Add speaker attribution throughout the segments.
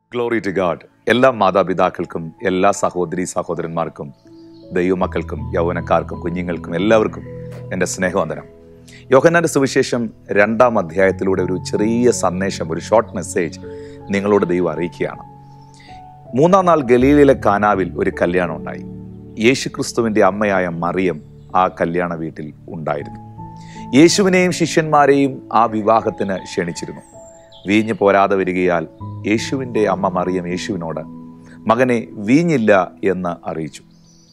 Speaker 1: glory to God എല്ലാ മാതാപിതാക്കൾക്കും എല്ലാ സഹോദരി സഹോദരന്മാർക്കും ദൈവമക്കൾക്കും യൗവനക്കാർക്കും കുഞ്ഞുങ്ങൾക്കും എല്ലാവർക്കും എൻ്റെ സ്നേഹവന്ദനം യോഹന്നാൻ്റെ സുവിശേഷം രണ്ടാം അധ്യായത്തിലൂടെ ഒരു ചെറിയ സന്ദേശം ഒരു ഷോർട്ട് മെസ്സേജ് നിങ്ങളോട് ദൈവം അറിയിക്കുകയാണ് മൂന്നാം നാൾ ഗലീലയിലെ കാനാവിൽ ഒരു കല്യാണം ഉണ്ടായി യേശുക്രിസ്തുവിൻ്റെ അമ്മയായ മറിയം ആ കല്യാണ വീട്ടിൽ ഉണ്ടായിരുന്നു യേശുവിനെയും ശിഷ്യന്മാരെയും ആ വിവാഹത്തിന് ക്ഷണിച്ചിരുന്നു വീഞ്ഞ് പോരാതെ വരികയാൽ യേശുവിൻ്റെ അമ്മ മറിയം യേശുവിനോട് മകനെ വീഞ്ഞില്ല എന്ന് അറിയിച്ചു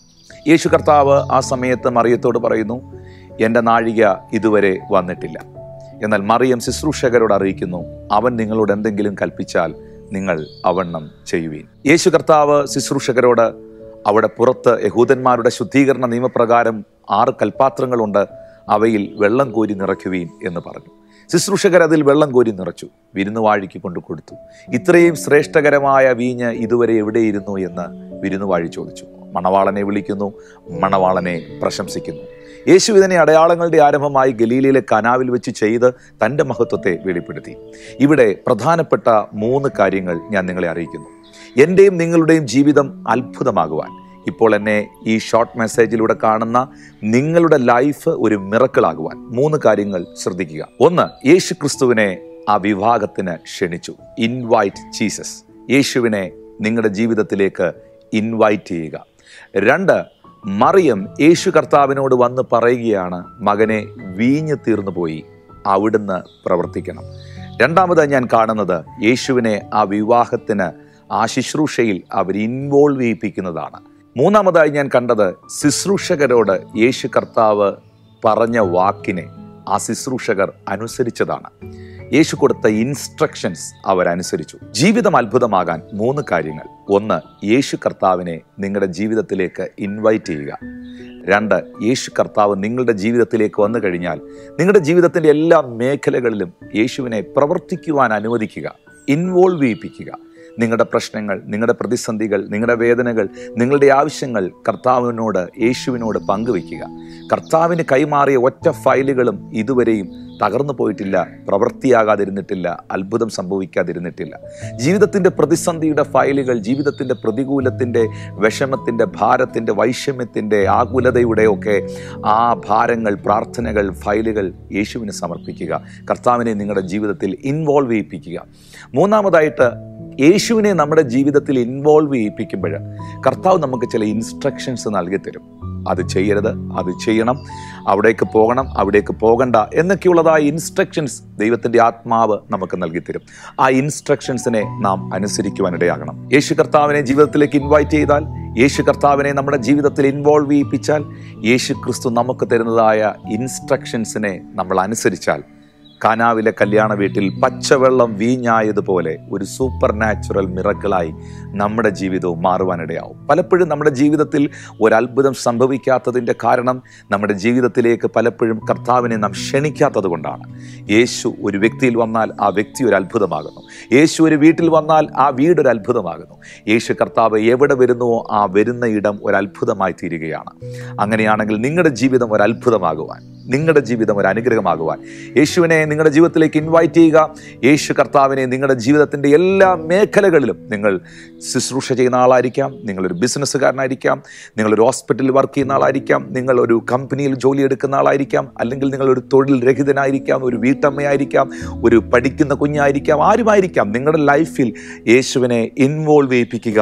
Speaker 1: യേശു കർത്താവ് ആ സമയത്ത് മറിയത്തോട് പറയുന്നു എൻ്റെ നാഴിക ഇതുവരെ വന്നിട്ടില്ല എന്നാൽ മറിയം ശുശ്രൂഷകരോട് അറിയിക്കുന്നു അവൻ നിങ്ങളോട് എന്തെങ്കിലും കൽപ്പിച്ചാൽ നിങ്ങൾ അവണ്ണം ചെയ്യുവീൻ യേശു കർത്താവ് ശുശ്രൂഷകരോട് അവിടെ പുറത്ത് യഹൂദന്മാരുടെ ശുദ്ധീകരണ നിയമപ്രകാരം ആറ് കൽപ്പാത്രങ്ങളുണ്ട് അവയിൽ വെള്ളം കോരി നിറയ്ക്കുവീൻ എന്ന് പറഞ്ഞു ശുശ്രൂഷകർ അതിൽ വെള്ളം കോരി നിറച്ചു വിരുന്നുവാഴിക്ക് കൊണ്ടു കൊടുത്തു ഇത്രയും ശ്രേഷ്ഠകരമായ വീഞ്ഞ് ഇതുവരെ എവിടെയിരുന്നു എന്ന് വിരുന്നുവാഴി ചോദിച്ചു മണവാളനെ വിളിക്കുന്നു മണവാളനെ പ്രശംസിക്കുന്നു യേശു ഇതിനെ അടയാളങ്ങളുടെ ആരംഭമായി ഗലീലയിലെ കനാവിൽ വെച്ച് ചെയ്ത് തൻ്റെ മഹത്വത്തെ വെളിപ്പെടുത്തി ഇവിടെ പ്രധാനപ്പെട്ട മൂന്ന് കാര്യങ്ങൾ ഞാൻ നിങ്ങളെ അറിയിക്കുന്നു എൻ്റെയും നിങ്ങളുടെയും ജീവിതം അത്ഭുതമാകുവാൻ ഇപ്പോൾ എന്നെ ഈ ഷോർട്ട് മെസ്സേജിലൂടെ കാണുന്ന നിങ്ങളുടെ ലൈഫ് ഒരു മിറക്കിളാകുവാൻ മൂന്ന് കാര്യങ്ങൾ ശ്രദ്ധിക്കുക ഒന്ന് യേശു ക്രിസ്തുവിനെ ആ വിവാഹത്തിന് ക്ഷണിച്ചു ഇൻവൈറ്റ് ജീസസ് യേശുവിനെ നിങ്ങളുടെ ജീവിതത്തിലേക്ക് ഇൻവൈറ്റ് ചെയ്യുക രണ്ട് മറിയം യേശു കർത്താവിനോട് വന്ന് പറയുകയാണ് മകനെ വീഞ്ഞു തീർന്നു പോയി അവിടുന്ന് പ്രവർത്തിക്കണം രണ്ടാമതായി ഞാൻ കാണുന്നത് യേശുവിനെ ആ വിവാഹത്തിന് ആ ശുശ്രൂഷയിൽ അവർ ഇൻവോൾവ് ചെയ്യിപ്പിക്കുന്നതാണ് മൂന്നാമതായി ഞാൻ കണ്ടത് ശുശ്രൂഷകരോട് യേശു കർത്താവ് പറഞ്ഞ വാക്കിനെ ആ ശുശ്രൂഷകർ അനുസരിച്ചതാണ് യേശു കൊടുത്ത ഇൻസ്ട്രക്ഷൻസ് അവരനുസരിച്ചു ജീവിതം അത്ഭുതമാകാൻ മൂന്ന് കാര്യങ്ങൾ ഒന്ന് യേശു കർത്താവിനെ നിങ്ങളുടെ ജീവിതത്തിലേക്ക് ഇൻവൈറ്റ് ചെയ്യുക രണ്ട് യേശു കർത്താവ് നിങ്ങളുടെ ജീവിതത്തിലേക്ക് വന്നു കഴിഞ്ഞാൽ നിങ്ങളുടെ ജീവിതത്തിൻ്റെ എല്ലാ മേഖലകളിലും യേശുവിനെ പ്രവർത്തിക്കുവാൻ അനുവദിക്കുക ഇൻവോൾവ് ചെയ്യിപ്പിക്കുക നിങ്ങളുടെ പ്രശ്നങ്ങൾ നിങ്ങളുടെ പ്രതിസന്ധികൾ നിങ്ങളുടെ വേദനകൾ നിങ്ങളുടെ ആവശ്യങ്ങൾ കർത്താവിനോട് യേശുവിനോട് പങ്കുവയ്ക്കുക കർത്താവിന് കൈമാറിയ ഒറ്റ ഫയലുകളും ഇതുവരെയും തകർന്നു പോയിട്ടില്ല പ്രവൃത്തിയാകാതിരുന്നിട്ടില്ല അത്ഭുതം സംഭവിക്കാതിരുന്നിട്ടില്ല ജീവിതത്തിൻ്റെ പ്രതിസന്ധിയുടെ ഫയലുകൾ ജീവിതത്തിൻ്റെ പ്രതികൂലത്തിൻ്റെ വിഷമത്തിൻ്റെ ഭാരത്തിൻ്റെ വൈഷമ്യത്തിൻ്റെ ആകുലതയുടെ ഒക്കെ ആ ഭാരങ്ങൾ പ്രാർത്ഥനകൾ ഫയലുകൾ യേശുവിന് സമർപ്പിക്കുക കർത്താവിനെ നിങ്ങളുടെ ജീവിതത്തിൽ ഇൻവോൾവ് ചെയ്യിപ്പിക്കുക മൂന്നാമതായിട്ട് യേശുവിനെ നമ്മുടെ ജീവിതത്തിൽ ഇൻവോൾവ് ചെയ്യിപ്പിക്കുമ്പോൾ കർത്താവ് നമുക്ക് ചില ഇൻസ്ട്രക്ഷൻസ് നൽകി തരും അത് ചെയ്യരുത് അത് ചെയ്യണം അവിടേക്ക് പോകണം അവിടേക്ക് പോകണ്ട എന്നൊക്കെയുള്ളതായ ഇൻസ്ട്രക്ഷൻസ് ദൈവത്തിൻ്റെ ആത്മാവ് നമുക്ക് നൽകി തരും ആ ഇൻസ്ട്രക്ഷൻസിനെ നാം അനുസരിക്കുവാനിടയാകണം യേശു കർത്താവിനെ ജീവിതത്തിലേക്ക് ഇൻവൈറ്റ് ചെയ്താൽ യേശു കർത്താവിനെ നമ്മുടെ ജീവിതത്തിൽ ഇൻവോൾവ് ചെയ്യിപ്പിച്ചാൽ യേശു ക്രിസ്തു നമുക്ക് തരുന്നതായ ഇൻസ്ട്രക്ഷൻസിനെ നമ്മൾ അനുസരിച്ചാൽ കാനാവിലെ കല്യാണ വീട്ടിൽ പച്ചവെള്ളം വീഞ്ഞായതുപോലെ ഒരു സൂപ്പർ നാച്ചുറൽ മിറക്കിളായി നമ്മുടെ ജീവിതവും മാറുവാനിടയാവും പലപ്പോഴും നമ്മുടെ ജീവിതത്തിൽ ഒരത്ഭുതം സംഭവിക്കാത്തതിൻ്റെ കാരണം നമ്മുടെ ജീവിതത്തിലേക്ക് പലപ്പോഴും കർത്താവിനെ നാം ക്ഷണിക്കാത്തത് കൊണ്ടാണ് യേശു ഒരു വ്യക്തിയിൽ വന്നാൽ ആ വ്യക്തി ഒരു അത്ഭുതമാകുന്നു യേശു ഒരു വീട്ടിൽ വന്നാൽ ആ വീട് ഒരു അത്ഭുതമാകുന്നു യേശു കർത്താവ് എവിടെ വരുന്നുവോ ആ വരുന്ന ഇടം ഒരു അത്ഭുതമായി തീരുകയാണ് അങ്ങനെയാണെങ്കിൽ നിങ്ങളുടെ ജീവിതം ഒരു അത്ഭുതമാകുവാൻ നിങ്ങളുടെ ജീവിതം ഒരു അനുഗ്രഹമാകുവാൻ യേശുവിനെ നിങ്ങളുടെ ജീവിതത്തിലേക്ക് ഇൻവൈറ്റ് ചെയ്യുക യേശു കർത്താവിനെ നിങ്ങളുടെ ജീവിതത്തിൻ്റെ എല്ലാ മേഖലകളിലും നിങ്ങൾ ശുശ്രൂഷ ചെയ്യുന്ന ആളായിരിക്കാം നിങ്ങളൊരു ബിസിനസ്സുകാരനായിരിക്കാം നിങ്ങളൊരു ഹോസ്പിറ്റലിൽ വർക്ക് ചെയ്യുന്ന ആളായിരിക്കാം നിങ്ങളൊരു കമ്പനിയിൽ ജോലി എടുക്കുന്ന ആളായിരിക്കാം അല്ലെങ്കിൽ നിങ്ങളൊരു തൊഴിൽ രഹിതനായിരിക്കാം ഒരു വീട്ടമ്മയായിരിക്കാം ഒരു പഠിക്കുന്ന കുഞ്ഞായിരിക്കാം ആരുമായിരിക്കാം നിങ്ങളുടെ ലൈഫിൽ യേശുവിനെ ഇൻവോൾവ് ചെയ്യിപ്പിക്കുക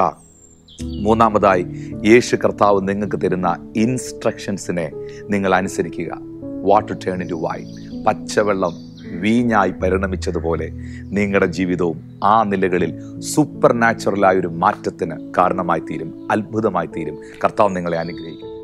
Speaker 1: മൂന്നാമതായി യേശു കർത്താവ് നിങ്ങൾക്ക് തരുന്ന ഇൻസ്ട്രക്ഷൻസിനെ നിങ്ങൾ അനുസരിക്കുക water turn in to wine പച്ചവെള്ളം വീഞ്ഞായി പരിണമിച്ചതുപോലെ നിങ്ങളുടെ ജീവിതവും ആ നിലകളിൽ സൂപ്പർ നാച്ചുറലായ ഒരു മാറ്റത്തിന് കാരണമായി തീരും അത്ഭുതമായി തീരും കർത്താവ് നിങ്ങളെ അനുഗ്രഹിക്കും